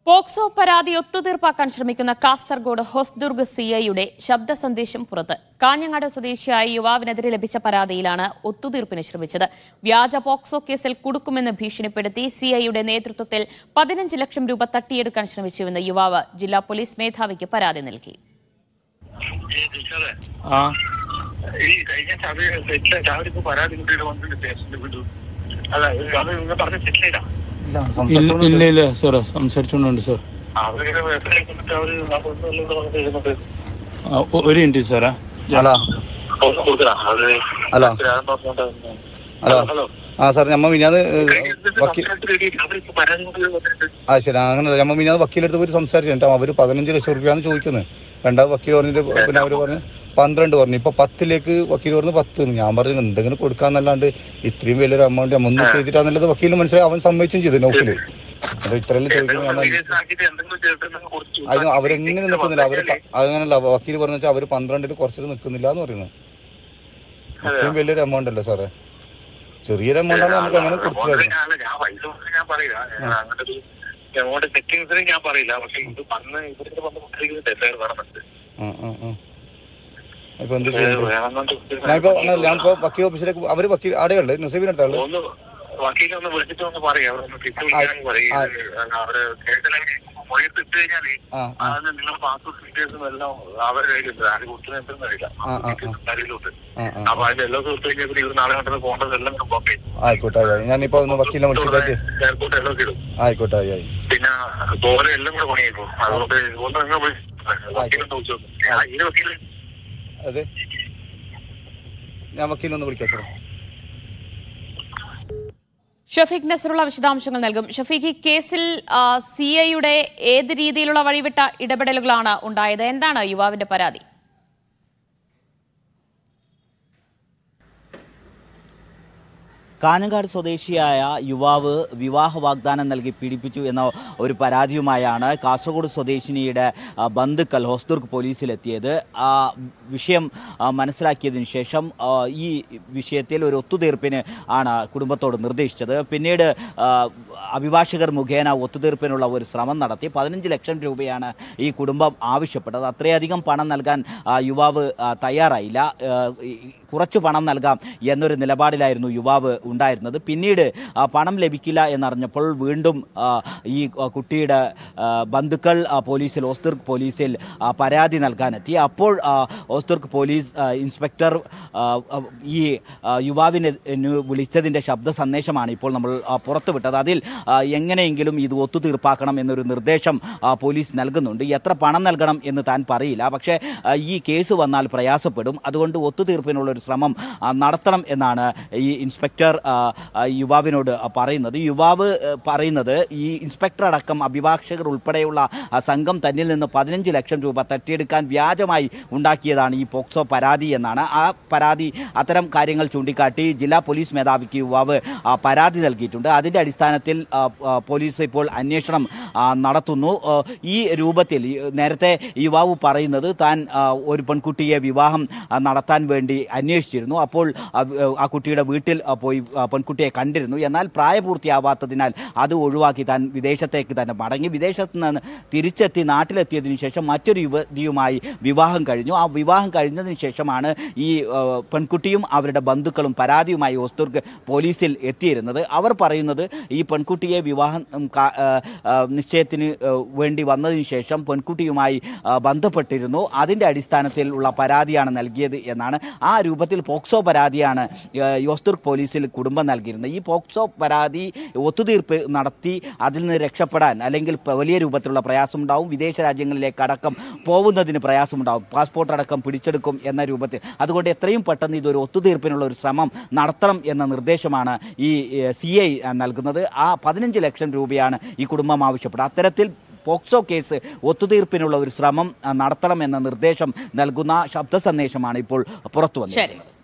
POCSO പരാതി ഒത്തുതീർപ്പാക്കാൻ ശ്രമിക്കുന്ന Kasaragod Hosdurg C ഐയുടെ ശബ്ദ സന്ദേശം പുറത്ത് കാഞ്ഞങ്ങാട് സ്വദേശിയായ യുവാവിനെതിരെ ലഭിച്ച പരാതിയിലാണ് ഒത്തുതീർപ്പിന് ശ്രമിച്ചത് വ്യാജ പോക്സോ കേസിൽ കുടുക്കുമെന്ന് ഭീഷണിപ്പെടുത്തി സി ഐയുടെ നേതൃത്വത്തിൽ പതിനഞ്ച് ലക്ഷം രൂപ തട്ടിയെടുക്കാൻ ശ്രമിച്ചുവെന്ന് യുവാവ് ജില്ലാ പോലീസ് മേധാവിക്ക് പരാതി നൽകി ഈ ടീച്ചറെ, ആ ഈ കഴിഞ്ഞ സമയം സെറ്റിലെ രാവിലെ ഇപ്പൊ പരാതി കുട്ടിയുടെ വന്നിട്ട് സ്റ്റേഷനിൽ വിട്ടു അല്ല ഇത് അത് നിങ്ങൾ പറഞ്ഞ സെറ്റിലേതാ ഇല്ല ഇല്ല ഇല്ല സാർ സംസാരിച്ചുകൊണ്ടുണ്ട് സാർ അവരിങ്ങനെ എത്രയും കൊണ്ടിട്ട് അവര് നാൽപ്പത്തൊന്നിൽ ഇവിടെ വന്നിട്ട് എഴുതുന്നുണ്ട് ആ, ഒ- ഒരു മിനിറ്റ് സാറാ ഹലോ ഒന്ന് കൊടുക്കലാ അത് ഹലോ രാവിലെ പറഞ്ഞോണ്ട് ഹലോ ഹലോ ആ സാർ നമ്മ മിനിയാത് കഴിഞ്ഞ ദിവസം വക്കീൽ സംസാരത്തിൽ ഇടയിൽ അവരിപ്പോ പരാതി കൊണ്ട് വന്നിട്ട് ആ ശരി അങ്ങനെ നമ്മ മിനിയാത് വക്കീലെടുത്ത് പോയി സംസാരിച്ചിട്ട് അവർ പതിനഞ്ച് ലക്ഷം റുപ്യാണ് ചോദിക്കുന്നത് രണ്ടാമത് വക്കീൽ പറഞ്ഞിട്ട് പിന്നെ അവർ പറഞ്ഞു പന്ത്രണ്ട് പറഞ്ഞു ഇപ്പൊ പത്തിലേക്ക് വക്കീൽ പറഞ്ഞു പത്ത് എന്ന്. ഞാൻ പറഞ്ഞു എന്തെങ്കിലും കൊടുക്കാന്നല്ലാണ്ട് ഇത്രയും വലിയൊരു എമൗണ്ട് ഒന്നും ചെയ്തിട്ടാന്നുള്ളത് വക്കീലിന് മനസ്സിലായി അവൻ സമ്മതിച്ചും ചെയ്തു നൗഫില് അത് ഇത്രയെല്ലാം ചോദിക്കുന്നത് ഞാൻ സീരിയസ് ആക്കിയിട്ട് എന്തെങ്കിലും ചെയ്തിട്ടുണ്ടെങ്കിൽ കുറച്ച് അതിന് അവരെങ്ങനെ നിൽക്കുന്നില്ല അവര് പ- അങ്ങനല്ല വക്കീൽ പറഞ്ഞു വെച്ചാൽ അവര് പന്ത്രണ്ടിൽ കുറച്ചിട്ട് നിൽക്കുന്നില്ല എന്ന് പറയുന്നത് ഇത്രയും വലിയൊരു എമൗണ്ട് അല്ലേ സാറേ ചെറിയൊരു എമൗണ്ട് ആണ് നമുക്ക് അങ്ങനെ കൊടുത്തു അല്ല, ഞാൻ പൈസ കൊടുത്ത് ഞാൻ പറയില്ല ഞാൻ അങ്ങനെ ഒരു എമൗണ്ട് സെറ്റിങ്സിന് ഞാൻ പറയില്ല പക്ഷെ ഇത് വന്ന് ഇവിടുത്തെ വന്ന് കുട്ടികൾക്ക് എഫ്ഐആർ വേണമെന്നുണ്ട് ആ ആ ആ ഇപ്പൊ എന്ത് ചെയ്യുന്നത് വേണമെന്നുണ്ട് ഞാനിപ്പോ അങ്ങനല്ല, ഞാനിപ്പോ വക്കീൽ ഓഫീസിലേക്ക് അവര് വക്കീൽ അവിടെയുള്ളു നസീബിനടുത്ത ആള് ഒന്ന് വക്കീലെ ഒന്ന് വിളിച്ചിട്ട് ഒന്ന് പറയാം അവരൊന്ന് തിരിച്ചു വിളിക്കാനെങ്കിൽ പറയും ഇത് അവര് കേസിലായി മൊഴിയിട്ട് ഇട്ട് കഴിഞ്ഞാല് ആ ആ അതിന് നിങ്ങൾ പാസ്പോർട്ട് ഡീറ്റെയിൽസും എല്ലാം അവരുടെ കയ്യിലുണ്ട് ആര് കുട്ടിനെ എന്തെന്ന് അറിയില്ല ആ, ആ, ആ. കയ്യിലുണ്ട് ആ ആ അപ്പൊ അതിന്റെ എല്ലാം കൊടുത്തു കഴിഞ്ഞാൽ പിന്നെ ഇവർ നാളെ കണ്ടത് പോകേണ്ടത് എല്ലാം ബ്ലോക്ക് ചെയ്യും ആയിക്കോട്ടെ ആയി ഞാനിപ്പോ ഒന്ന് വക്കീലിനെ വിളിച്ചിട്ട് എയർപോർട്ട് എല്ലാം ഇടും ആയിക്കോട്ടെ ആയി ആയി പിന്നെ ദോരെ എല്ലാം കൂടെ പണിയാക്കും അതുകൊണ്ട് ഒന്ന് നിങ്ങൾ വിളി- വക്കീലിനെ ചോദിച്ചു ഈ വക്കീല് അതെ ഞാൻ വക്കീലിനെ ഒന്ന് വിളിക്കാം സാർ ഷഫീഖ് നസറുള്ള വിശദാംശങ്ങൾ നൽകും ഷഫീഖ് ഈ കേസിൽ സി ഐയുടെ ഏത് രീതിയിലുള്ള വഴിവിട്ട ഇടപെടലുകളാണ് ഉണ്ടായത് എന്താണ് യുവാവിന്റെ പരാതി കാഞ്ഞങ്ങാട് സ്വദേശിയായ യുവാവ് വിവാഹ വാഗ്ദാനം നൽകി പീഡിപ്പിച്ചു എന്ന ഒരു പരാതിയുമായാണ് കാസർഗോഡ് സ്വദേശിനിയുടെ ആ, ബന്ധുക്കൾ ഹോസ്ദുർഗ് പോലീസിലെത്തിയത് ആ വിഷയം ആ, മനസ്സിലാക്കിയതിനു ശേഷം ആ, ഈ വിഷയത്തിൽ ഒരു ഒത്തുതീർപ്പിന് ആണ് കുടുംബത്തോട് നിർദ്ദേശിച്ചത് പിന്നീട് ആ, അഭിഭാഷകർ മുഖേന ഒത്തുതീർപ്പിനുള്ള ഒരു ശ്രമം നടത്തി പതിനഞ്ച് ലക്ഷം രൂപയാണ് ഈ കുടുംബം ആവശ്യപ്പെട്ടത് അത്രയധികം പണം നൽകാൻ ആ, യുവാവ് ആ, തയ്യാറായില്ല ആ, ഈ- കുറച്ച് പണം നൽകാം എന്നൊരു നിലപാടിലായിരുന്നു യുവാവ് ഉണ്ടായിരുന്നത് പിന്നീട് ആ, പണം ലഭിക്കില്ല എന്നറിഞ്ഞപ്പോൾ വീണ്ടും ആ, ഈ ആ, കുട്ടിയുടെ ആ, ബന്ധുക്കൾ ആ, പോലീസിൽ ഓസ്തുർഗ് പോലീസിൽ ആ, പരാതി നൽകാനെത്തി അപ്പോൾ ആ, ഓസ്തുർഗ് പോലീസ് ആ, ഇൻസ്പെക്ടർ ആ, ആ, ഈ ആ, യുവാവിനെ ന് വിളിച്ചതിൻ്റെ ശബ്ദ സന്ദേശമാണ് ഇപ്പോൾ നമ്മൾ ആ, പുറത്തുവിട്ടത് അതിൽ ആ, എങ്ങനെയെങ്കിലും ഇത് ഒത്തുതീർപ്പാക്കണം എന്നൊരു നിർദ്ദേശം ആ, പോലീസ് നൽകുന്നുണ്ട് എത്ര പണം നൽകണം എന്ന് താൻ പറയില്ല പക്ഷേ ആ, ഈ കേസ് വന്നാൽ പ്രയാസപ്പെടും അതുകൊണ്ട് ഒത്തുതീർപ്പിനുള്ള ഒരു ശ്രമം ആ, നടത്തണം എന്നാണ് ഈ ഇൻസ്പെക്ടർ ആ, ആ, യുവാവിനോട് ആ, പറയുന്നത് യുവാവ് ആ, പറയുന്നത് ഈ ഇൻസ്പെക്ടർ അടക്കം അഭിഭാഷകർ ഉൾപ്പെടെയുള്ള ആ, സംഘം തന്നിൽ നിന്ന് പതിനഞ്ച് ലക്ഷം രൂപ തട്ടിയെടുക്കാൻ വ്യാജമായി ഉണ്ടാക്കിയതാണ് ഈ പോക്സോ പരാതി എന്നാണ് ആ പരാതി അത്തരം കാര്യങ്ങൾ ചൂണ്ടിക്കാട്ടി ജില്ലാ പോലീസ് മേധാവിക്ക് യുവാവ് ആ, പരാതി നൽകിയിട്ടുണ്ട് അതിന്റെ അടിസ്ഥാനത്തിൽ ആ, ആ, പോലീസ് ഇപ്പോൾ അന്വേഷണം ആ, നടത്തുന്നു ആ, ഈ രൂപത്തിൽ ഈ നേരത്തെ യുവാവ് പറയുന്നത് താൻ ആ, ഒരു പെൺകുട്ടിയെ വിവാഹം ആ, നടത്താൻ വേണ്ടി അന്വേഷിച്ചിരുന്നു അപ്പോൾ ആ, ആ കുട്ടിയുടെ വീട്ടിൽ ആ, പോയി ആ, പെൺകുട്ടിയെ കണ്ടിരുന്നു എന്നാൽ പ്രായപൂർത്തിയാവാത്തതിനാൽ അത് ഒഴിവാക്കി താൻ വിദേശത്തേക്ക് തന്നെ മടങ്ങി വിദേശത്ത് നിന്ന് തിരിച്ചെത്തി നാട്ടിലെത്തിയതിനു ശേഷം മറ്റൊരു യുവതിയുമായി വിവാഹം കഴിഞ്ഞു ആ വിവാഹം കഴിഞ്ഞതിന് ശേഷമാണ് ഈ ആ, പെൺകുട്ടിയും അവരുടെ ബന്ധുക്കളും പരാതിയുമായി ഒസ്തുർഗ് പോലീസിൽ എത്തിയിരുന്നത് അവർ പറയുന്നത് ഈ പെൺകുട്ടിയെ വിവാഹം ഉം, കാ- ആ, ആ, നിശ്ചയത്തിന് ആ, വേണ്ടി വന്നതിന് ശേഷം പെൺകുട്ടിയുമായി ആ, ബന്ധപ്പെട്ടിരുന്നു അതിന്റെ അടിസ്ഥാനത്തിൽ ഉള്ള പരാതിയാണ് നൽകിയത് എന്നാണ് ആ രൂപത്തിൽ പോക്സോ പരാതിയാണ് ആ, യോസ്തുർഗ് പോലീസിൽ കുടുംബം നൽകിയിരുന്നത് ഈ പോക്സോ പരാതി ഒത്തുതീർപ്പ് നടത്തി അതിൽ നിന്ന് രക്ഷപ്പെടാൻ അല്ലെങ്കിൽ പ- വലിയ രൂപത്തിലുള്ള പ്രയാസമുണ്ടാവും വിദേശ രാജ്യങ്ങളിലേക്ക് അടക്കം പോകുന്നതിന് പ്രയാസമുണ്ടാവും പാസ്പോർട്ട് അടക്കം പിടിച്ചെടുക്കും എന്ന രൂപത്തിൽ അതുകൊണ്ട് എത്രയും പെട്ടെന്ന് ഇതൊരു ഒത്തുതീർപ്പിനുള്ള ഒരു ശ്രമം നടത്തണം എന്ന നിർദ്ദേശമാണ് ഈ സി ഐ നൽകുന്നത് ആ പതിനഞ്ച് ലക്ഷം രൂപയാണ് ഈ കുടുംബം ആവശ്യപ്പെടുന്നത് അത്തരത്തിൽ പോക്സോ കേസ് ഒത്തുതീർപ്പിനുള്ള ഒരു ശ്രമം ആ, നടത്തണമെന്ന നിർദ്ദേശം നൽകുന്ന ശബ്ദ സന്ദേശമാണ് ഇപ്പോൾ പുറത്തു ശരി വന്നിരിക്കുന്നത്